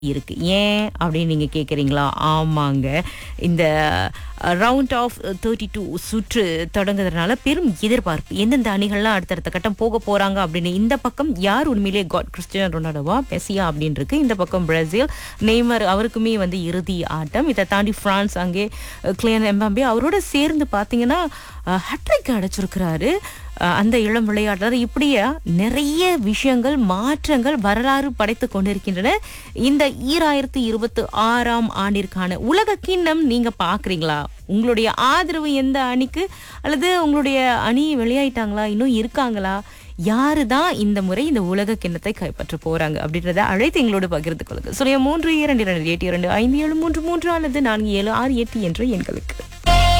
இருக்கு ஏன் அப்படின்னு நீங்க கேக்குறீங்களா ஆமாங்க இந்த ரவுண்ட் ஆஃப் தேர்ட்டி டூ சுற்று தொடங்குறதுனால பெரும் எதிர்பார்ப்பு எந்தெந்த அணிகள்லாம் அடுத்தடுத்த கட்டம் போக போறாங்க அப்படின்னு இந்த பக்கம் யார் உண்மையிலேயே காட் கிறிஸ்டியன் ரொனால்டோவா மெஸ்ஸியா அப்படின்னு இருக்கு இந்த பக்கம் பிரேசில் நெய்மர் அவருக்குமே வந்து இறுதி ஆட்டம் இதை தாண்டி பிரான்ஸ் அங்கே கிளியன் எம்பாம்பே அவரோட சேர்ந்து பார்த்தீங்கன்னா ஹட்ரிக் அடைச்சிருக்கிறாரு அஹ் அந்த இளம் விளையாட்டர் இப்படியே நிறைய விஷயங்கள் மாற்றங்கள் வரலாறு படைத்து கொண்டிருக்கின்றன இந்த ஈராயிரத்தி இருபத்தி ஆறாம் ஆண்டிற்கான உலக கிண்ணம் நீங்க பாக்குறீங்களா உங்களுடைய ஆதரவு எந்த அணிக்கு அல்லது உங்களுடைய அணி வெளியாயிட்டாங்களா இன்னும் இருக்காங்களா யாரு தான் இந்த முறை இந்த உலக கிண்ணத்தை கைப்பற்ற போறாங்க அப்படின்றத அழைத்து எங்களோடு பகிர்ந்து கொள்ளுங்க சொல்லிய மூன்று இரண்டு இரண்டு எட்டு இரண்டு ஐந்து ஏழு மூன்று மூன்று அல்லது நான்கு ஏழு ஆறு எட்டு என்ற எண்களுக்கு